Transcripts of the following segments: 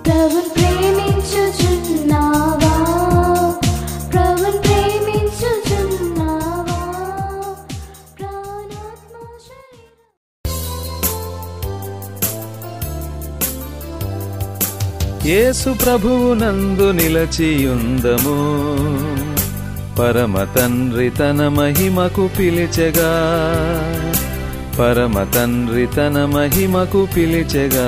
ప్రభున్ ప్రేమించుచున్నావా ప్రభున్ ప్రేమించుచున్నావా ప్రాణాత్మ శరీరం యేసు ప్రభువు నందు నిలచియుందము పరమ తండ్రి తన మహిమకు పిలిచెగా పరమ తండ్రి తన మహిమకు పిలిచెగా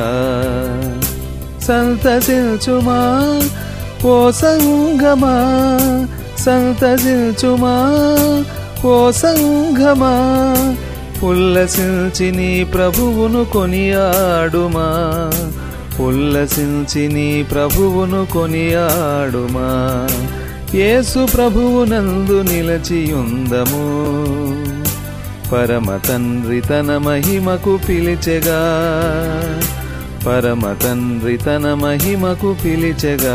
సంతసించుమా ఓ సంగమా సంతసించుమా ఓ సంగమా ఉల్లసించి నీ ప్రభువును కొనియాడుమా ఉల్లసించి నీ ప్రభువును కొనియాడుమా యేసు ప్రభువు నందు నిలచియుందము పరమ తండ్రి తన మహిమకు పిలిచెగా పరమ తండ్రి తన మహిమకు పిలిచెగా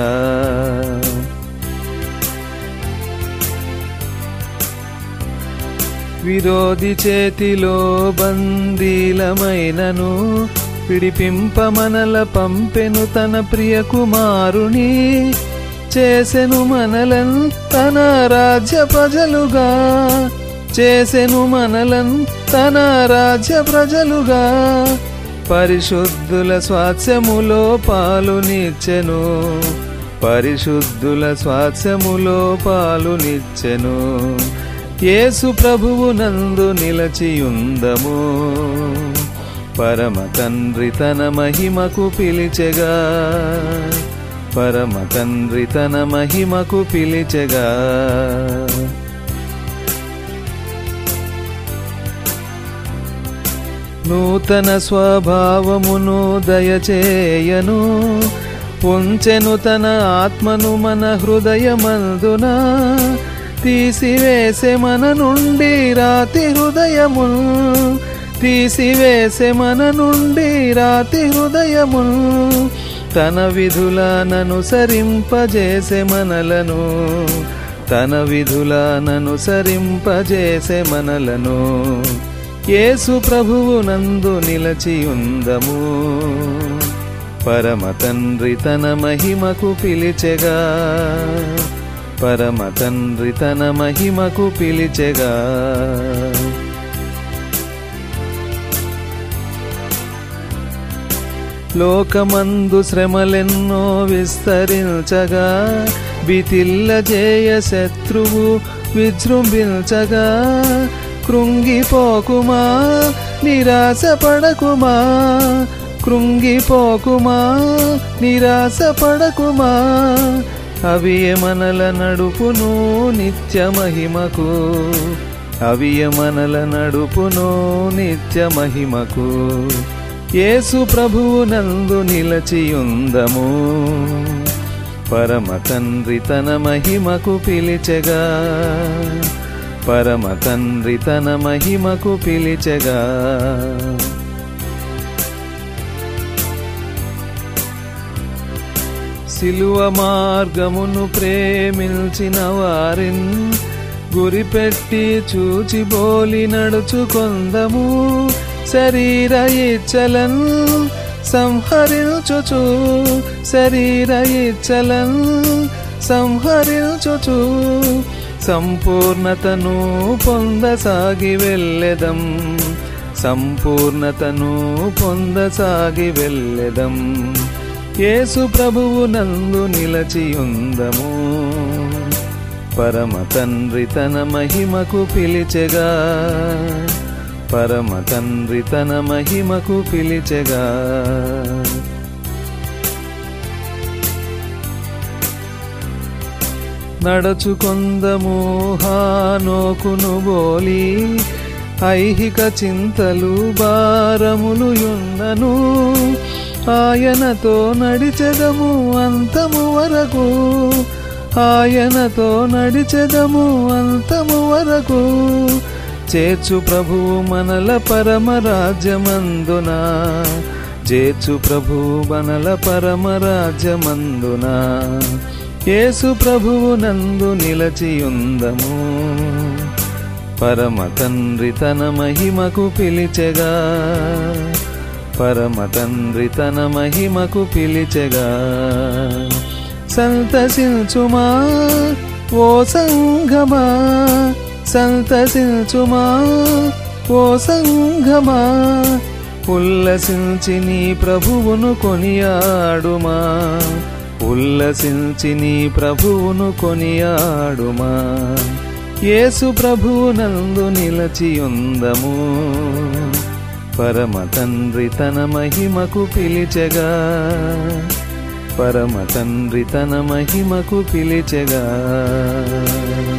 విరోధి చేతిలో బందీలమైనను విడిపింప మనల పంపెను తన ప్రియ కుమారుని చేసెను మనలన్ తన రాజ్య ప్రజలుగా చేసెను మనలన్ తన రాజ్య ప్రజలుగా పరిశుద్ధుల స్వాస్యములో పాలునిచ్చెను పరిశుద్ధుల స్వాస్యములో పాలునిచ్చెను యేసు ప్రభువు నందు నిలచియుందము పరమ తండ్రి తన మహిమకు పిలిచెగా పరమ తండ్రి తన మహిమకు పిలిచెగా నూతన స్వభావమును దయచేయను ఉంచెను తన ఆత్మను మన హృదయమందున తీసివేసే మన నుండి రాతి హృదయము తీసివేసే మన నుండి రాతి హృదయము తన విధులననుసరింపజేసే మనలను తన విధులననుసరింపజేసే మనలను యేసు ప్రభువు నందు నిలచియుందము పరమ తండ్రి తన మహిమకు పిలిచెగా పరమ తండ్రి తన మహిమకు పిలిచెగా లోకమందు శ్రమలెన్నో విస్తరించగా బితిల్ల జేయ శత్రువు విజృంభించగా కృంగిపోకుమా నిరాశ పడకుమా కృంగిపోకుమా నిరాశ పడకుమా అవి మనల నడుపును నిత్య మహిమకు అవి మనల నడుపును నిత్య మహిమకు యేసు ప్రభువు నందు నిలచియుందము పరమ తండ్రి తన మహిమకు పిలిచెగా పరమ తండ్రి తన మహిమకు పిలిచెగా సిలువ మార్గమును ప్రేమించిన వారిన్ గురిపెట్టి చూచి బోలి నడుచుకొందము శరీర ఇచ్చలన్ సంహరించుచు శరీర ఇచ్చలన్ సంహరించుచు సంపూర్ణతను పొందసాగి వెళ్ళెదం సంపూర్ణతను పొందసాగి వెళ్ళెదం యేసు ప్రభువు నందు నిలచియుందము పరమ తండ్రి తన మహిమకు పిలిచెగా పరమ తండ్రి తన మహిమకు పిలిచెగా నడచుకొందము హానోకును బోలి ఐహిక చింతలు భారములు యున్నను ఆయనతో నడిచెదము అంతము వరకు ఆయనతో నడిచెదము అంతము వరకు చేర్చు ప్రభువు మనల పరమ రాజ్యమందున చేర్చు ప్రభువు మనల పరమ రాజ్యమందున యేసు ప్రభువు నందు నిలచియుందము పరమ తండ్రి తన మహిమకు పిలిచెగా పరమ తండ్రి తన మహిమకు పిలిచెగా సంతసించుమా ఓ సంఘమా సంతసించుమా ఓ సంఘమా ఉల్లసించి నీ ప్రభువును కొనియాడుమా ఉల్లసించి నీ ప్రభువును కొనియాడుమా యేసు ప్రభువు నందు నిలచియుందము పరమ తండ్రి తన మహిమకు పిలిచెగా పరమ తండ్రి తన మహిమకు పిలిచెగా